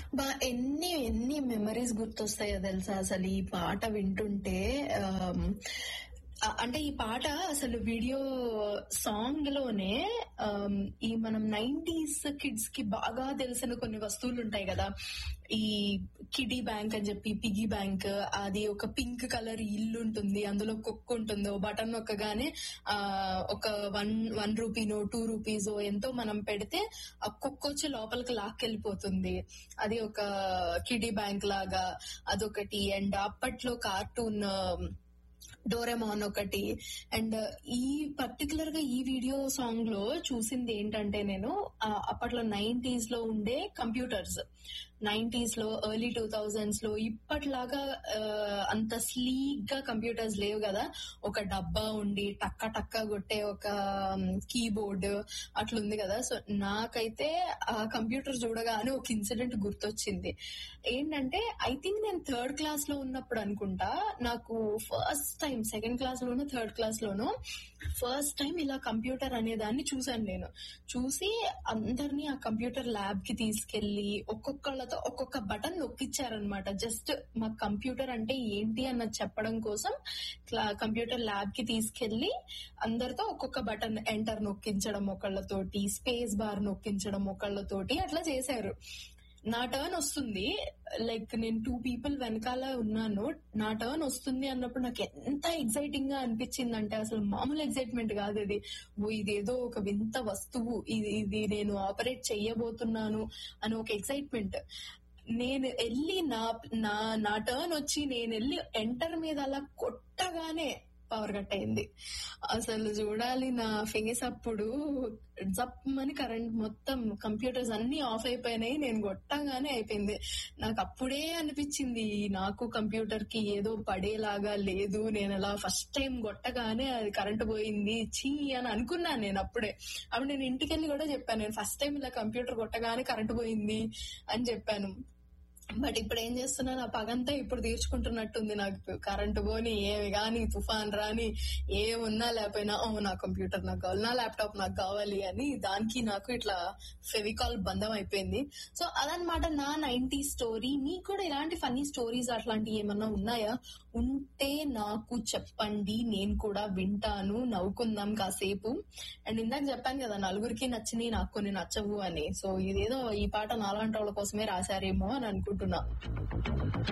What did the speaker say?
బా ఎన్ని ఎన్ని మెమరీస్ గుర్తొస్తాయో తెలుసా అసలు ఈ పాట వింటుంటే ఆమ్, ఆ- అంటే ఈ పాట అసలు వీడియో సాంగ్ లోనే ఆమ్, ఈ మనం నైన్టీస్ కిడ్స్ కి బాగా తెలిసిన కొన్ని వస్తువులు ఉంటాయి కదా ఈ కిడీ బ్యాంక్ అని చెప్పి పిగ్గీ బ్యాంక్ అది ఒక పింక్ కలర్ ఇల్లు ఉంటుంది అందులో కుక్క ఉంటుంది ఓ బటన్ నొక్కగానే ఆ ఒక వన్ వన్ రూపీనో టూ రూపీసో ఎంతో మనం పెడితే ఆ కుక్క వచ్చి లోపలికి లాక్కెళ్ళిపోతుంది అది ఒక కిడీ బ్యాంక్ లాగా అదొకటి అండ్ అప్పట్లో కార్టూన్ డోరెమాన్ ఒకటి అండ్ ఈ పర్టికులర్ గా ఈ వీడియో సాంగ్ లో చూసింది ఏంటంటే నేను ఆ, అప్పట్లో నైన్టీస్ లో ఉండే కంప్యూటర్స్ నైన్టీస్ లో ఎర్లీ టూ థౌజండ్స్ లో ఇప్పట్లాగా ఆ, అంత స్లీక్ గా కంప్యూటర్స్ లేవు కదా ఒక డబ్బా ఉండి టక్క టక్క కొట్టే ఒక కీబోర్డ్ అట్లుంది కదా సో నాకైతే ఆ కంప్యూటర్ చూడగానే ఒక ఇన్సిడెంట్ గుర్తొచ్చింది ఏంటంటే ఐ థింక్ నేను థర్డ్ క్లాస్ లో ఉన్నప్పుడు అనుకుంటా నాకు ఫస్ట్ టైం సెకండ్ క్లాస్ లోనో థర్డ్ క్లాస్ లోనో ఫస్ట్ టైం ఇలా కంప్యూటర్ అనే దాన్ని చూసాను నేను చూసి అందరినీ ఆ కంప్యూటర్ ల్యాబ్ కి తీసుకెళ్లి ఒక్కొక్కళ్ళతో ఒక్కొక్క బటన్ నొక్కిచ్చారనమాట జస్ట్ మా కంప్యూటర్ అంటే ఏంటి అన్నది చెప్పడం కోసం కంప్యూటర్ ల్యాబ్ కి తీసుకెళ్లి అందరితో ఒక్కొక్క బటన్ ఎంటర్ నొక్కించడం ఒకళ్ళతోటి స్పేస్ బార్ నొక్కించడం ఒకళ్ళతోటి అట్లా చేశారు నా టర్న్ వస్తుంది లైక్ నేను టూ పీపుల్ వెనకాల ఉన్నాను నా టర్న్ వస్తుంది అన్నప్పుడు నాకు ఎంత ఎక్సైటింగ్ గా అనిపించింది అంటే అసలు మామూలు ఎక్సైట్మెంట్ కాదు ఇది ఓ ఇదేదో ఒక వింత వస్తువు ఇది ఇది నేను ఆపరేట్ చెయ్యబోతున్నాను అని ఒక ఎక్సైట్మెంట్ నేను వెళ్ళి నా నా నా టర్న్ వచ్చి నేను వెళ్ళి ఎంటర్ మీద అలా కొట్టగానే పవర్ కట్ అయింది అసలు చూడాలి నా ఫేస్ అప్పుడు జప్పమని కరెంట్ మొత్తం కంప్యూటర్స్ అన్ని ఆఫ్ అయిపోయినాయి నేను కొట్టగానే అయిపోయింది నాకు అప్పుడే అనిపించింది నాకు కంప్యూటర్ కి ఏదో పడేలాగా లేదు నేను అలా ఫస్ట్ టైం కొట్టగానే అది కరెంట్ పోయింది చీ అని అనుకున్నాను నేను అప్పుడే అప్పుడు నేను ఇంటికి వెళ్ళి కూడా చెప్పాను నేను ఫస్ట్ టైం ఇలా కంప్యూటర్ కొట్టగానే కరెంట్ పోయింది అని చెప్పాను బట్ ఇప్పుడు ఏం చేస్తున్నాను ఆ పగంతా ఇప్పుడు తీర్చుకుంటున్నట్టుంది నాకు కరెంటు పోని ఏమి గాని తుఫాన్ రాని ఏ ఉన్నా లేకపోయినా ఓ నా కంప్యూటర్ నాకు కావాలి నా ల్యాప్టాప్ నాకు కావాలి అని దానికి నాకు ఇట్లా ఫెవికాల్ బంధం అయిపోయింది సో అదనమాట నా నైన్టీ స్టోరీ మీకు కూడా ఇలాంటి ఫన్నీ స్టోరీస్ అట్లాంటివి ఏమన్నా ఉన్నాయా ఉంటే నాకు చెప్పండి నేను కూడా వింటాను నవ్వుకుందాం కాసేపు అండ్ ఇందాక చెప్పాను కదా నలుగురికి నచ్చినాయి నాకు కొన్ని నచ్చవు అని సో ఇదేదో ఈ పాట నాలాంటి వాళ్ళ కోసమే రాశారేమో అని అనుకుంటున్నా